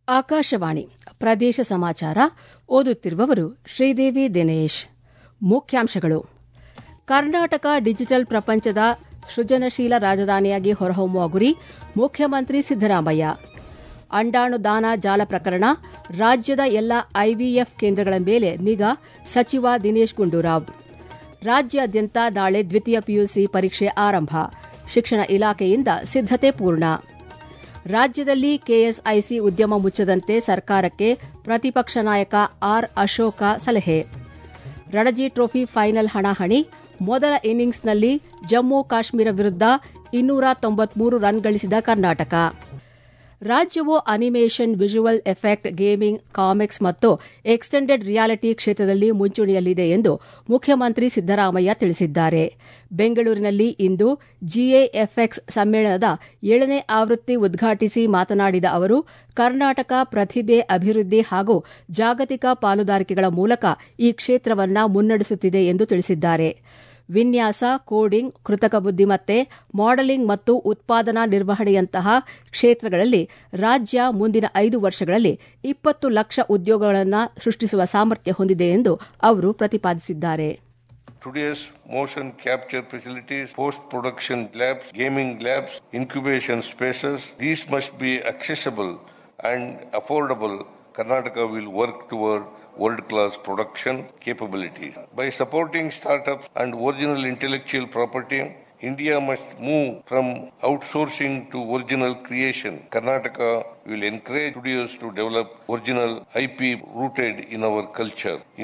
ಆಕಾಶವಾಣಿ ಪ್ರದೇಶ ಸಮಾಚಾರ ಓದುತ್ತಿರುವವರು ಶ್ರೀದೇವಿ ದಿನೇಶ್ ಮುಖ್ಯಾಂಶಗಳು ಕರ್ನಾಟಕ ಡಿಜಿಟಲ್ ಪ್ರಪಂಚದ ಸೃಜನಶೀಲ ರಾಜಧಾನಿಯಾಗಿ ಹೊರಹೊಮ್ಮುವ ಗುರಿ ಮುಖ್ಯಮಂತ್ರಿ ಸಿದ್ದರಾಮಯ್ಯ ಅಂಡಾಣು ದಾನ ಜಾಲ ಪ್ರಕರಣ ರಾಜ್ಯದ ಎಲ್ಲ ಐವಿಎಫ್ ಕೇಂದ್ರಗಳ ಮೇಲೆ ನಿಗಾ ಸಚಿವ ದಿನೇಶ್ ಗುಂಡೂರಾವ್ ರಾಜ್ಯಾದ್ಯಂತ ನಾಳೆ ದ್ವಿತೀಯ ಪಿಯುಸಿ ಪರೀಕ್ಷೆ ಆರಂಭ ಶಿಕ್ಷಣ ಇಲಾಖೆಯಿಂದ ಸಿದ್ದತೆ ಪೂರ್ಣ ರಾಜ್ಯದಲ್ಲಿ ಕೆಎಸ್ಐಸಿ ಉದ್ಯಮ ಮುಚ್ಚದಂತೆ ಸರ್ಕಾರಕ್ಕೆ ಪ್ರತಿಪಕ್ಷ ನಾಯಕ ಆರ್ ಅಶೋಕ ಸಲಹೆ ರಣಜಿ ಟ್ರೋಫಿ ಫೈನಲ್ ಹಣಾಹಣಿ ಮೊದಲ ಇನ್ನಿಂಗ್ಸ್ನಲ್ಲಿ ಜಮ್ಮು ಕಾಶ್ಮೀರ ವಿರುದ್ಧ ಇನ್ನೂರ ತೊಂಬತ್ಮೂರು ರನ್ ಗಳಿಸಿದ ಕರ್ನಾಟಕ ರಾಜ್ಯವು animation visual effect gaming comics ಮತ್ತು ಎಕ್ಸ್ಟೆಂಡೆಡ್ ರಿಯಾಲಿಟಿ ಕ್ಷೇತ್ರದಲ್ಲಿ ಮುಂಚೂಣಿಯಲ್ಲಿದೆ ಎಂದು ಮುಖ್ಯಮಂತ್ರಿ ಸಿದ್ದರಾಮಯ್ಯ ತಿಳಿಸಿದ್ದಾರೆ ಬೆಂಗಳೂರಿನಲ್ಲಿ ಇಂದು ಜಿಎಎಫ್ಎಕ್ಸ್ ಸಮ್ಮೇಳನದ ಏಳನೇ ಆವೃತ್ತಿ ಉದ್ಘಾಟಿಸಿ ಮಾತನಾಡಿದ ಅವರು ಕರ್ನಾಟಕ ಪ್ರತಿಭೆ ಅಭಿವೃದ್ಧಿ ಹಾಗೂ ಜಾಗತಿಕ ಪಾಲುದಾರಿಕೆಗಳ ಮೂಲಕ ಈ ಕ್ಷೇತ್ರವನ್ನು ಮುನ್ನಡೆಸುತ್ತಿದೆ ಎಂದು ತಿಳಿಸಿದ್ದಾರೆ ವಿನ್ಯಾಸ ಕೋಡಿಂಗ್ ಕೃತಕ ಬುದ್ದಿಮತ್ತೆ ಮಾಡೆಲಿಂಗ್ ಮತ್ತು ಉತ್ಪಾದನಾ ನಿರ್ವಹಣೆಯಂತಹ ಕ್ಷೇತ್ರಗಳಲ್ಲಿ ರಾಜ್ಯ ಮುಂದಿನ ಐದು ವರ್ಷಗಳಲ್ಲಿ ಇಪ್ಪತ್ತು ಲಕ್ಷ ಉದ್ಯೋಗಗಳನ್ನು ಸೃಷ್ಟಿಸುವ ಸಾಮರ್ಥ್ಯ ಹೊಂದಿದೆ ಎಂದು ಅವರು ಪ್ರತಿಪಾದಿಸಿದ್ದಾರೆ Today's motion capture facilities, post-production labs, gaming labs, incubation spaces, these must be accessible and affordable. Karnataka will work toward world-class production capabilities. By supporting startups and original intellectual property, India must move from outsourcing to original creation. Karnataka will encourage studios to develop original IP rooted in our culture. In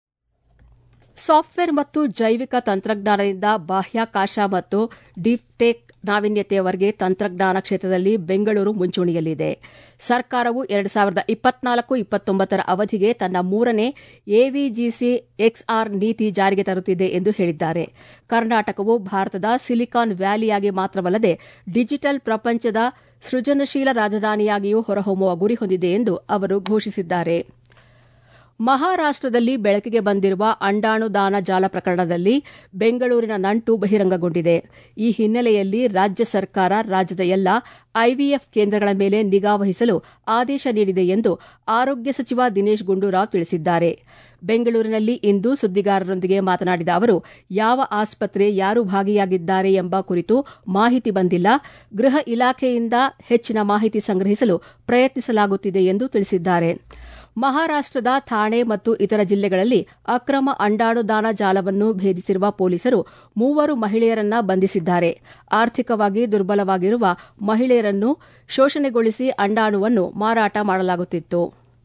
software ಮತ್ತು ಜೈವಿಕ ತಂತ್ರಜ್ಞಾನದಿಂದ ಬಾಹ್ಯಾಕಾಶ ಮತ್ತು deep tech ನಾವೀನ್ಯತೆಯವರೆಗೆ ತಂತ್ರಜ್ಞಾನ ಕ್ಷೇತ್ರದಲ್ಲಿ ಬೆಂಗಳೂರು ಮುಂಚೂಣಿಯಲ್ಲಿದೆ ಸರ್ಕಾರವು ಎರಡು ಸಾವಿರದ ಇಪ್ಪತ್ನಾಲ್ಕು ಇಪ್ಪತ್ತೊಂಬತ್ತರ ಅವಧಿಗೆ ತನ್ನ ಮೂರನೇ ಎವಿಜಿಸಿ ಎಕ್ಸ್ಆರ್ ನೀತಿ ಜಾರಿಗೆ ತರುತ್ತಿದೆ ಎಂದು ಹೇಳಿದ್ದಾರೆ ಕರ್ನಾಟಕವು ಭಾರತದ ಸಿಲಿಕಾನ್ ವ್ಯಾಲಿಯಾಗಿ ಮಾತ್ರವಲ್ಲದೆ ಡಿಜಿಟಲ್ ಪ್ರಪಂಚದ ಸೃಜನಶೀಲ ರಾಜಧಾನಿಯಾಗಿಯೂ ಹೊರಹೊಮ್ಮುವ ಗುರಿ ಹೊಂದಿದೆ ಎಂದು ಅವರು ಘೋಷಿಸಿದ್ದಾರೆ ಮಹಾರಾಷ್ಟದಲ್ಲಿ ಬೆಳಕಿಗೆ ಬಂದಿರುವ ಅಂಡಾಣು ದಾನ ಜಾಲ ಪ್ರಕರಣದಲ್ಲಿ ಬೆಂಗಳೂರಿನ ನಂಟು ಬಹಿರಂಗಗೊಂಡಿದೆ ಈ ಹಿನ್ನೆಲೆಯಲ್ಲಿ ರಾಜ್ಯ ಸರ್ಕಾರ ರಾಜ್ಯದ ಎಲ್ಲ ಐವಿಎಫ್ ಕೇಂದ್ರಗಳ ಮೇಲೆ ನಿಗಾ ವಹಿಸಲು ಆದೇಶ ನೀಡಿದೆ ಎಂದು ಆರೋಗ್ಯ ಸಚಿವ ದಿನೇಶ್ ಗುಂಡೂರಾವ್ ತಿಳಿಸಿದ್ದಾರೆ ಬೆಂಗಳೂರಿನಲ್ಲಿ ಇಂದು ಸುದ್ದಿಗಾರರೊಂದಿಗೆ ಮಾತನಾಡಿದ ಅವರು ಯಾವ ಆಸ್ಪತ್ರೆ ಯಾರು ಭಾಗಿಯಾಗಿದ್ದಾರೆ ಎಂಬ ಕುರಿತು ಮಾಹಿತಿ ಬಂದಿಲ್ಲ ಗೃಹ ಇಲಾಖೆಯಿಂದ ಹೆಚ್ಚಿನ ಮಾಹಿತಿ ಸಂಗ್ರಹಿಸಲು ಪ್ರಯತ್ನಿಸಲಾಗುತ್ತಿದೆ ಎಂದು ತಿಳಿಸಿದ್ದಾರೆ ಮಹಾರಾಷ್ಟದ ಥಾಣೆ ಮತ್ತು ಇತರ ಜಿಲ್ಲೆಗಳಲ್ಲಿ ಅಕ್ರಮ ಅಂಡಾಣು ದಾನ ಜಾಲವನ್ನು ಭೇದಿಸಿರುವ ಪೊಲೀಸರು ಮೂವರು ಮಹಿಳೆಯರನ್ನ ಬಂಧಿಸಿದ್ದಾರೆ ಆರ್ಥಿಕವಾಗಿ ದುರ್ಬಲವಾಗಿರುವ ಮಹಿಳೆಯರನ್ನು ಶೋಷಣೆಗೊಳಿಸಿ ಅಂಡಾಣುವನ್ನು ಮಾರಾಟ ಮಾಡಲಾಗುತ್ತಿತ್ತು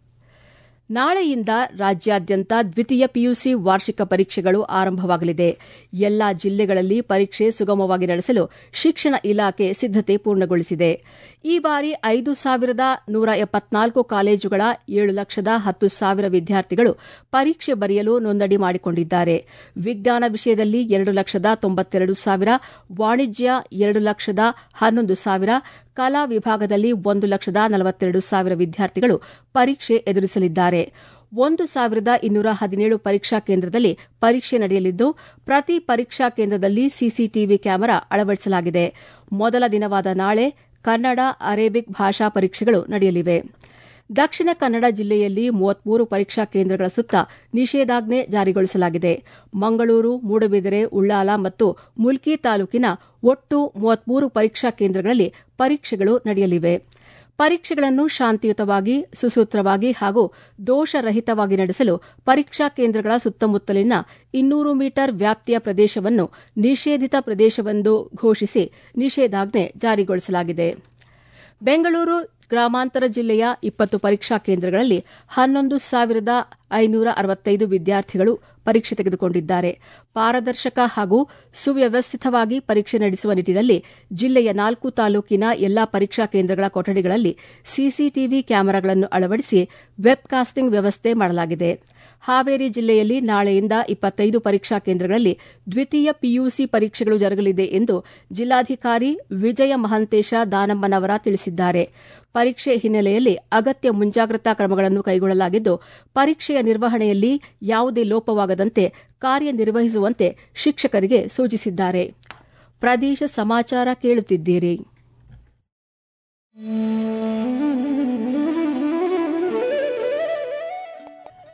ನಾಳೆಯಿಂದ ರಾಜ್ಯಾದ್ಯಂತ ದ್ವಿತೀಯ ಪಿಯುಸಿ ವಾರ್ಷಿಕ ಪರೀಕ್ಷೆಗಳು ಆರಂಭವಾಗಲಿದೆ ಎಲ್ಲಾ ಜಿಲ್ಲೆಗಳಲ್ಲಿ ಪರೀಕ್ಷೆ ಸುಗಮವಾಗಿ ನಡೆಸಲು ಶಿಕ್ಷಣ ಇಲಾಖೆ ಸಿದ್ದತೆ ಪೂರ್ಣಗೊಳಿಸಿದೆ ಈ ಬಾರಿ ಐದು ಸಾವಿರದ ನೂರ ಎಪ್ಪತ್ನಾಲ್ಕು ಕಾಲೇಜುಗಳ ಏಳು ಲಕ್ಷದ ಹತ್ತು ಸಾವಿರ ವಿದ್ಯಾರ್ಥಿಗಳು ಪರೀಕ್ಷೆ ಬರೆಯಲು ನೋಂದಣಿ ಮಾಡಿಕೊಂಡಿದ್ದಾರೆ ವಿಜ್ಞಾನ ವಿಷಯದಲ್ಲಿ ಎರಡು ಲಕ್ಷದ ತೊಂಬತ್ತೆರಡು ಸಾವಿರ ವಾಣಿಜ್ಯ ಎರಡು ಲಕ್ಷದ ಹನ್ನೊಂದು ಸಾವಿರ ಕಲಾ ವಿಭಾಗದಲ್ಲಿ ಒಂದು ಲಕ್ಷದ ನಲವತ್ತೆರಡು ಸಾವಿರ ವಿದ್ಯಾರ್ಥಿಗಳು ಪರೀಕ್ಷೆ ಎದುರಿಸಲಿದ್ದಾರೆ ಒಂದು ಸಾವಿರದ ಇನ್ನೂರ ಹದಿನೇಳು ಪರೀಕ್ಷಾ ಕೇಂದ್ರದಲ್ಲಿ ಪರೀಕ್ಷೆ ನಡೆಯಲಿದ್ದು ಪ್ರತಿ ಪರೀಕ್ಷಾ ಕೇಂದ್ರದಲ್ಲಿ ಸಿಸಿಟಿವಿ ಕ್ಯಾಮೆರಾ ಅಳವಡಿಸಲಾಗಿದೆ ಮೊದಲ ದಿನವಾದ ನಾಳೆ ಕನ್ನಡ ಅರೇಬಿಕ್ ಭಾಷಾ ಪರೀಕ್ಷೆಗಳು ನಡೆಯಲಿವೆ ದಕ್ಷಿಣ ಕನ್ನಡ ಜಿಲ್ಲೆಯಲ್ಲಿ ಮೂವತ್ಮೂರು ಪರೀಕ್ಷಾ ಕೇಂದ್ರಗಳ ಸುತ್ತ ನಿಷೇಧಾಜ್ಞೆ ಜಾರಿಗೊಳಿಸಲಾಗಿದೆ ಮಂಗಳೂರು ಮೂಡಬಿದಿರೆ ಉಳ್ಳಾಲ ಮತ್ತು ಮುಲ್ಕಿ ತಾಲೂಕಿನ ಒಟ್ಟು ಮೂವತ್ಮೂರು ಪರೀಕ್ಷಾ ಕೇಂದ್ರಗಳಲ್ಲಿ ಪರೀಕ್ಷೆಗಳು ನಡೆಯಲಿವೆ ಪರೀಕ್ಷೆಗಳನ್ನು ಶಾಂತಿಯುತವಾಗಿ ಸುಸೂತ್ರವಾಗಿ ಹಾಗೂ ದೋಷರಹಿತವಾಗಿ ನಡೆಸಲು ಪರೀಕ್ಷಾ ಕೇಂದ್ರಗಳ ಸುತ್ತಮುತ್ತಲಿನ ಇನ್ನೂರು ಮೀಟರ್ ವ್ಯಾಪ್ತಿಯ ಪ್ರದೇಶವನ್ನು ನಿಷೇಧಿತ ಪ್ರದೇಶವೆಂದು ಘೋಷಿಸಿ ನಿಷೇಧಾಜ್ಞೆ ಜಾರಿಗೊಳಿಸಲಾಗಿದೆ ಬೆಂಗಳೂರು ಗ್ರಾಮಾಂತರ ಜಿಲ್ಲೆಯ ಇಪ್ಪತ್ತು ಪರೀಕ್ಷಾ ಕೇಂದ್ರಗಳಲ್ಲಿ ಹನ್ನೊಂದು ಸಾವಿರದ ಐನೂರ ಅರವತ್ತೈದು ವಿದ್ಯಾರ್ಥಿಗಳು ಪರೀಕ್ಷೆ ತೆಗೆದುಕೊಂಡಿದ್ದಾರೆ ಪಾರದರ್ಶಕ ಹಾಗೂ ಸುವ್ಯವಸ್ಥಿತವಾಗಿ ಪರೀಕ್ಷೆ ನಡೆಸುವ ನಿಟ್ಟಿನಲ್ಲಿ ಜಿಲ್ಲೆಯ ನಾಲ್ಕು ತಾಲೂಕಿನ ಎಲ್ಲಾ ಪರೀಕ್ಷಾ ಕೇಂದ್ರಗಳ ಕೊಠಡಿಗಳಲ್ಲಿ ಸಿಸಿಟಿವಿ ಕ್ಯಾಮೆರಾಗಳನ್ನು ಅಳವಡಿಸಿ ವೆಬ್ಕಾಸ್ಟಿಂಗ್ ವ್ಯವಸ್ಥೆ ಮಾಡಲಾಗಿದೆ ಹಾವೇರಿ ಜಿಲ್ಲೆಯಲ್ಲಿ ನಾಳೆಯಿಂದ ಇಪ್ಪತ್ತೈದು ಪರೀಕ್ಷಾ ಕೇಂದ್ರಗಳಲ್ಲಿ ದ್ವಿತೀಯ ಪಿಯುಸಿ ಪರೀಕ್ಷೆಗಳು ಜರುಗಲಿದೆ ಎಂದು ಜಿಲ್ಲಾಧಿಕಾರಿ ವಿಜಯ ಮಹಂತೇಶ ದಾನಮ್ಮನವರ ತಿಳಿಸಿದ್ದಾರೆ ಪರೀಕ್ಷೆ ಹಿನ್ನೆಲೆಯಲ್ಲಿ ಅಗತ್ಯ ಮುಂಜಾಗ್ರತಾ ಕ್ರಮಗಳನ್ನು ಕೈಗೊಳ್ಳಲಾಗಿದ್ದು ಪರೀಕ್ಷೆಯ ನಿರ್ವಹಣೆಯಲ್ಲಿ ಯಾವುದೇ ಲೋಪವಾಗದಂತೆ ಕಾರ್ಯನಿರ್ವಹಿಸುವಂತೆ ಶಿಕ್ಷಕರಿಗೆ ಸೂಚಿಸಿದ್ದಾರೆ ಪ್ರದೇಶ ಸಮಾಚಾರ ಕೇಳುತ್ತಿದ್ದೀರಿ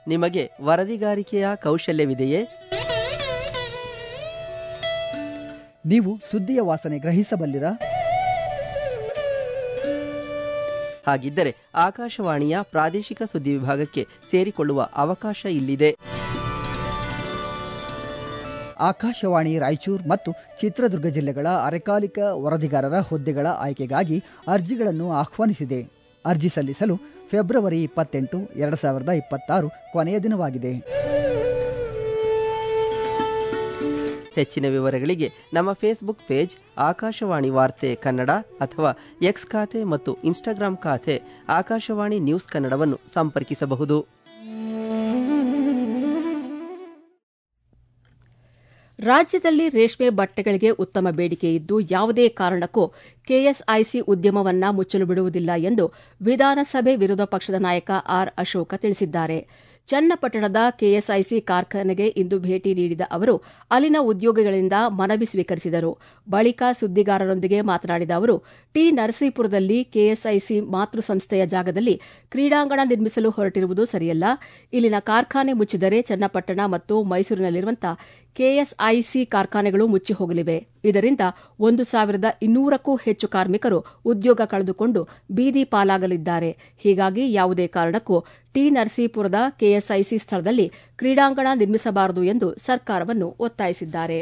ನಿಮಗೆ ವರದಿಗಾರಿಕೆಯ ಕೌಶಲ್ಯವಿದೆಯೇ ನೀವು ಸುದ್ದಿಯ ವಾಸನೆ ಗ್ರಹಿಸಬಲ್ಲಿರಾ ಹಾಗಿದ್ದರೆ ಆಕಾಶವಾಣಿಯ ಪ್ರಾದೇಶಿಕ ಸುದ್ದಿ ವಿಭಾಗಕ್ಕೆ ಸೇರಿಕೊಳ್ಳುವ ಅವಕಾಶ ಇಲ್ಲಿದೆ ಆಕಾಶವಾಣಿ ರಾಯಚೂರು ಮತ್ತು ಚಿತ್ರದುರ್ಗ ಜಿಲ್ಲೆಗಳ ಅರೆಕಾಲಿಕ ವರದಿಗಾರರ ಹುದ್ದೆಗಳ ಆಯ್ಕೆಗಾಗಿ ಅರ್ಜಿಗಳನ್ನು ಆಹ್ವಾನಿಸಿದೆ ಅರ್ಜಿ ಸಲ್ಲಿಸಲು ಫೆಬ್ರವರಿ ಇಪ್ಪತ್ತೆಂಟು ಎರಡು ಸಾವಿರದ ಇಪ್ಪತ್ತಾರು ಕೊನೆಯ ದಿನವಾಗಿದೆ ಹೆಚ್ಚಿನ ವಿವರಗಳಿಗೆ ನಮ್ಮ ಫೇಸ್ಬುಕ್ ಪೇಜ್ ಆಕಾಶವಾಣಿ ವಾರ್ತೆ ಕನ್ನಡ ಅಥವಾ ಎಕ್ಸ್ ಖಾತೆ ಮತ್ತು ಇನ್ಸ್ಟಾಗ್ರಾಂ ಖಾತೆ ಆಕಾಶವಾಣಿ ನ್ಯೂಸ್ ಕನ್ನಡವನ್ನು ಸಂಪರ್ಕಿಸಬಹುದು ರಾಜ್ಯದಲ್ಲಿ ರೇಷ್ಮೆ ಬಟ್ಟೆಗಳಿಗೆ ಉತ್ತಮ ಬೇಡಿಕೆ ಇದ್ದು ಯಾವುದೇ ಕಾರಣಕ್ಕೂ ಕೆಎಸ್ಐಸಿ ಉದ್ಯಮವನ್ನ ಮುಚ್ಚಲು ಬಿಡುವುದಿಲ್ಲ ಎಂದು ವಿಧಾನಸಭೆ ವಿರೋಧ ಪಕ್ಷದ ನಾಯಕ ಆರ್ ಅಶೋಕ ತಿಳಿಸಿದ್ದಾರೆ ಚನ್ನಪಟ್ಟಣದ ಕೆಎಸ್ಐಸಿ ಕಾರ್ಖಾನೆಗೆ ಇಂದು ಭೇಟಿ ನೀಡಿದ ಅವರು ಅಲ್ಲಿನ ಉದ್ಯೋಗಿಗಳಿಂದ ಮನವಿ ಸ್ವೀಕರಿಸಿದರು ಬಳಿಕ ಸುದ್ದಿಗಾರರೊಂದಿಗೆ ಮಾತನಾಡಿದ ಅವರು ಟಿ ನರಸೀಪುರದಲ್ಲಿ ಕೆಎಸ್ಐಸಿ ಮಾತೃ ಸಂಸ್ಥೆಯ ಜಾಗದಲ್ಲಿ ಕ್ರೀಡಾಂಗಣ ನಿರ್ಮಿಸಲು ಹೊರಟಿರುವುದು ಸರಿಯಲ್ಲ ಇಲ್ಲಿನ ಕಾರ್ಖಾನೆ ಮುಚ್ಚಿದರೆ ಚನ್ನಪಟ್ಟಣ ಮತ್ತು ಮೈಸೂರಿನಲ್ಲಿರುವಂತಹ ಕೆಎಸ್ಐಸಿ ಕಾರ್ಖಾನೆಗಳು ಮುಚ್ಚಿ ಹೋಗಲಿವೆ ಇದರಿಂದ ಒಂದು ಸಾವಿರದ ಇನ್ನೂರಕ್ಕೂ ಹೆಚ್ಚು ಕಾರ್ಮಿಕರು ಉದ್ಯೋಗ ಕಳೆದುಕೊಂಡು ಬೀದಿ ಪಾಲಾಗಲಿದ್ದಾರೆ ಹೀಗಾಗಿ ಯಾವುದೇ ಕಾರಣಕ್ಕೂ ಟಿ ನರಸೀಪುರದ ಕೆಎಸ್ಐಸಿ ಸ್ಥಳದಲ್ಲಿ ಕ್ರೀಡಾಂಗಣ ನಿರ್ಮಿಸಬಾರದು ಎಂದು ಸರ್ಕಾರವನ್ನು ಒತ್ತಾಯಿಸಿದ್ದಾರೆ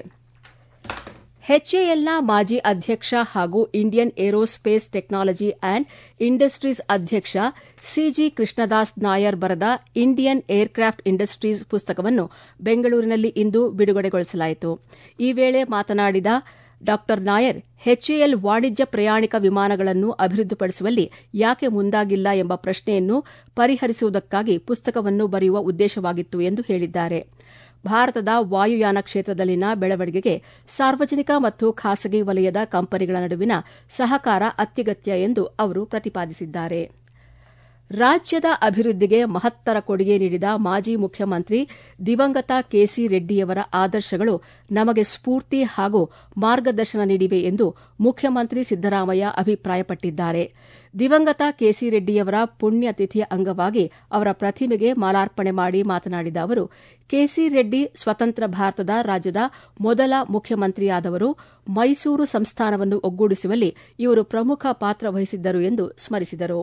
ಎಚ್ಎಎಲ್ನ ಮಾಜಿ ಅಧ್ಯಕ್ಷ ಹಾಗೂ Indian aerospace technology and industries ಅಧ್ಯಕ್ಷ ಸಿಜಿ ಕೃಷ್ಣದಾಸ್ ನಾಯರ್ ಬರೆದ ಇಂಡಿಯನ್ ಏರ್ಕ್ರಾಫ್ಟ್ ಇಂಡಸ್ಟ್ರೀಸ್ ಪುಸ್ತಕವನ್ನು ಬೆಂಗಳೂರಿನಲ್ಲಿ ಇಂದು ಬಿಡುಗಡೆಗೊಳಿಸಲಾಯಿತು ಈ ವೇಳೆ ಮಾತನಾಡಿದ ಡಾ ನಾಯರ್ ಎಚ್ಎಎಲ್ ವಾಣಿಜ್ಯ ಪ್ರಯಾಣಿಕ ವಿಮಾನಗಳನ್ನು ಅಭಿವೃದ್ಧಿಪಡಿಸುವಲ್ಲಿ ಯಾಕೆ ಮುಂದಾಗಿಲ್ಲ ಎಂಬ ಪ್ರಶ್ನೆಯನ್ನು ಪರಿಹರಿಸುವುದಕ್ಕಾಗಿ ಪುಸ್ತಕವನ್ನು ಬರೆಯುವ ಉದ್ದೇಶವಾಗಿತ್ತು ಎಂದು ಹೇಳಿದ್ದಾರೆ ಭಾರತದ ವಾಯುಯಾನ ಕ್ಷೇತ್ರದಲ್ಲಿನ ಬೆಳವಣಿಗೆಗೆ ಸಾರ್ವಜನಿಕ ಮತ್ತು ಖಾಸಗಿ ವಲಯದ ಕಂಪನಿಗಳ ನಡುವಿನ ಸಹಕಾರ ಅತ್ಯಗತ್ಯ ಎಂದು ಅವರು ಪ್ರತಿಪಾದಿಸಿದ್ದಾರೆ ರಾಜ್ಯದ ಅಭಿವೃದ್ಧಿಗೆ ಮಹತ್ತರ ಕೊಡುಗೆ ನೀಡಿದ ಮಾಜಿ ಮುಖ್ಯಮಂತ್ರಿ ದಿವಂಗತ ಕೆಸಿ ರೆಡ್ಡಿಯವರ ಆದರ್ಶಗಳು ನಮಗೆ ಸ್ಫೂರ್ತಿ ಹಾಗೂ ಮಾರ್ಗದರ್ಶನ ನೀಡಿವೆ ಎಂದು ಮುಖ್ಯಮಂತ್ರಿ ಸಿದ್ದರಾಮಯ್ಯ ಅಭಿಪ್ರಾಯಪಟ್ಟಿದ್ದಾರೆ ದಿವಂಗತ ಕೆಸಿ ರೆಡ್ಡಿಯವರ ಪುಣ್ಯತಿಥಿಯ ಅಂಗವಾಗಿ ಅವರ ಪ್ರತಿಮೆಗೆ ಮಾಲಾರ್ಪಣೆ ಮಾಡಿ ಮಾತನಾಡಿದ ಅವರು ಕೆಸಿ ರೆಡ್ಡಿ ಸ್ವತಂತ್ರ ಭಾರತದ ರಾಜ್ಯದ ಮೊದಲ ಮುಖ್ಯಮಂತ್ರಿಯಾದವರು ಮೈಸೂರು ಸಂಸ್ಥಾನವನ್ನು ಒಗ್ಗೂಡಿಸುವಲ್ಲಿ ಇವರು ಪ್ರಮುಖ ಪಾತ್ರ ವಹಿಸಿದ್ದರು ಎಂದು ಸ್ಮರಿಸಿದರು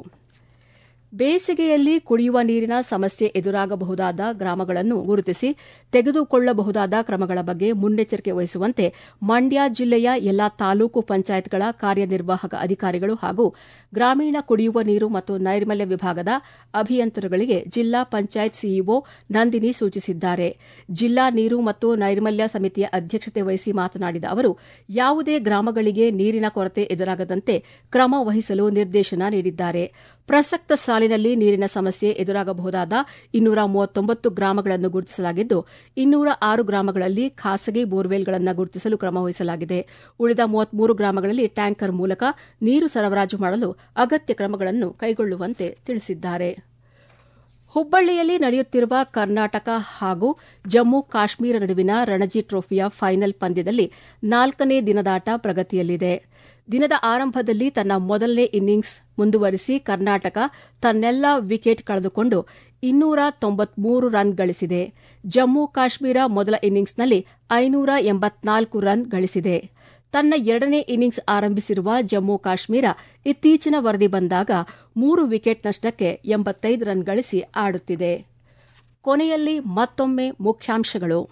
ಬೇಸಿಗೆಯಲ್ಲಿ ಕುಡಿಯುವ ನೀರಿನ ಸಮಸ್ಯೆ ಎದುರಾಗಬಹುದಾದ ಗ್ರಾಮಗಳನ್ನು ಗುರುತಿಸಿ ತೆಗೆದುಕೊಳ್ಳಬಹುದಾದ ಕ್ರಮಗಳ ಬಗ್ಗೆ ಮುನ್ನೆಚ್ಚರಿಕೆ ವಹಿಸುವಂತೆ ಮಂಡ್ಯ ಜಿಲ್ಲೆಯ ಎಲ್ಲಾ ತಾಲೂಕು ಪಂಚಾಯತ್ಗಳ ಕಾರ್ಯನಿರ್ವಾಹಕ ಅಧಿಕಾರಿಗಳು ಹಾಗೂ ಗ್ರಾಮೀಣ ಕುಡಿಯುವ ನೀರು ಮತ್ತು ನೈರ್ಮಲ್ಯ ವಿಭಾಗದ ಅಭಿಯಂತರಗಳಿಗೆ ಜಿಲ್ಲಾ ಪಂಚಾಯತ್ ಸಿಇಒ ನಂದಿನಿ ಸೂಚಿಸಿದ್ದಾರೆ ಜಿಲ್ಲಾ ನೀರು ಮತ್ತು ನೈರ್ಮಲ್ಯ ಸಮಿತಿಯ ಅಧ್ಯಕ್ಷತೆ ವಹಿಸಿ ಮಾತನಾಡಿದ ಅವರು ಯಾವುದೇ ಗ್ರಾಮಗಳಿಗೆ ನೀರಿನ ಕೊರತೆ ಎದುರಾಗದಂತೆ ಕ್ರಮ ವಹಿಸಲು ನಿರ್ದೇಶನ ನೀಡಿದ್ದಾರೆ ಪ್ರಸಕ್ತ ಸಾಲಿನಲ್ಲಿ ನೀರಿನ ಸಮಸ್ಯೆ ಎದುರಾಗಬಹುದಾದ ಇನ್ನೂರ ಮೂವತ್ತೊಂಬತ್ತು ಗ್ರಾಮಗಳನ್ನು ಗುರುತಿಸಲಾಗಿದ್ದು ಇನ್ನೂರ ಆರು ಗ್ರಾಮಗಳಲ್ಲಿ ಖಾಸಗಿ ಬೋರ್ವೆಲ್ಗಳನ್ನು ಗುರುತಿಸಲು ಕ್ರಮ ವಹಿಸಲಾಗಿದೆ ಉಳಿದ ಮೂವತ್ಮೂರು ಗ್ರಾಮಗಳಲ್ಲಿ ಟ್ಯಾಂಕರ್ ಮೂಲಕ ನೀರು ಸರಬರಾಜು ಮಾಡಲು ಅಗತ್ಯ ಕ್ರಮಗಳನ್ನು ಕೈಗೊಳ್ಳುವಂತೆ ತಿಳಿಸಿದ್ದಾರೆ ಹುಬ್ಬಳ್ಳಿಯಲ್ಲಿ ನಡೆಯುತ್ತಿರುವ ಕರ್ನಾಟಕ ಹಾಗೂ ಜಮ್ಮು ಕಾಶ್ಮೀರ ನಡುವಿನ ರಣಜಿ ಟ್ರೋಫಿಯ ಫೈನಲ್ ಪಂದ್ಯದಲ್ಲಿ ನಾಲ್ಕನೇ ದಿನದಾಟ ಪ್ರಗತಿಯಲ್ಲಿದೆ ದಿನದ ಆರಂಭದಲ್ಲಿ ತನ್ನ ಮೊದಲನೇ ಇನ್ನಿಂಗ್ಸ್ ಮುಂದುವರಿಸಿ ಕರ್ನಾಟಕ ತನ್ನೆಲ್ಲ ವಿಕೆಟ್ ಕಳೆದುಕೊಂಡು ಇನ್ನೂರ ತೊಂಬತ್ಮೂರು ರನ್ ಗಳಿಸಿದೆ ಜಮ್ಮು ಕಾಶ್ಮೀರ ಮೊದಲ ಇನ್ನಿಂಗ್ಸ್ನಲ್ಲಿ ಐನೂರ ಎಂಬತ್ನಾಲ್ಕು ರನ್ ಗಳಿಸಿದೆ ತನ್ನ ಎರಡನೇ ಇನ್ನಿಂಗ್ಸ್ ಆರಂಭಿಸಿರುವ ಜಮ್ಮು ಕಾಶ್ಮೀರ ಇತ್ತೀಚಿನ ವರದಿ ಬಂದಾಗ ಮೂರು ವಿಕೆಟ್ ನಷ್ಟಕ್ಕೆ ಎಂಬತ್ತೈದು ರನ್ ಗಳಿಸಿ ಆಡುತ್ತಿದೆ ಕೊನೆಯಲ್ಲಿ ಮತ್ತೊಮ್ಮೆ ಮುಖ್ಯಾಂಶಗಳು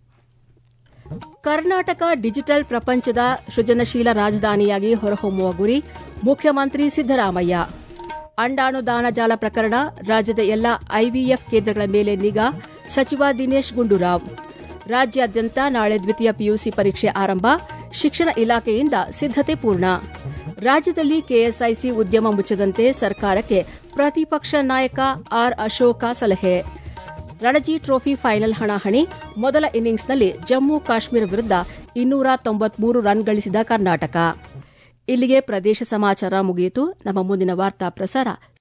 ಕರ್ನಾಟಕ ಡಿಜಿಟಲ್ ಪ್ರಪಂಚದ ಸೃಜನಶೀಲ ರಾಜಧಾನಿಯಾಗಿ ಹೊರಹೊಮ್ಮುವ ಗುರಿ ಮುಖ್ಯಮಂತ್ರಿ ಸಿದ್ದರಾಮಯ್ಯ ಅಂಡಾಣುದಾನ ಜಾಲ ಪ್ರಕರಣ ರಾಜ್ಯದ ಎಲ್ಲ ಐವಿಎಫ್ ಕೇಂದ್ರಗಳ ಮೇಲೆ ನಿಗಾ ಸಚಿವ ದಿನೇಶ್ ಗುಂಡೂರಾವ್ ರಾಜ್ಯಾದ್ಯಂತ ನಾಳೆ ದ್ವಿತೀಯ ಪಿಯುಸಿ ಪರೀಕ್ಷೆ ಆರಂಭ ಶಿಕ್ಷಣ ಇಲಾಖೆಯಿಂದ ಸಿದ್ದತೆ ಪೂರ್ಣ ರಾಜ್ಯದಲ್ಲಿ ಕೆಎಸ್ಐಸಿ ಉದ್ಯಮ ಮುಚ್ಚದಂತೆ ಸರ್ಕಾರಕ್ಕೆ ಪ್ರತಿಪಕ್ಷ ನಾಯಕ ಆರ್ ಅಶೋಕ ಸಲಹೆ ರಣಜಿ ಟ್ರೋಫಿ ಫೈನಲ್ ಹಣಾಹಣಿ ಮೊದಲ ಇನ್ನಿಂಗ್ಸ್ನಲ್ಲಿ ಜಮ್ಮು ಕಾಶ್ಮೀರ ವಿರುದ್ಧ ಇನ್ನೂರ ತೊಂಬತ್ಮೂರು ರನ್ ಗಳಿಸಿದ ಕರ್ನಾಟಕ ಇಲ್ಲಿಗೆ ಪ್ರದೇಶ ಸಮಾಚಾರ ಮುಗಿಯಿತು ನಮ್ಮ ಮುಂದಿನ ವಾರ್ತಾ ಪ್ರಸಾರ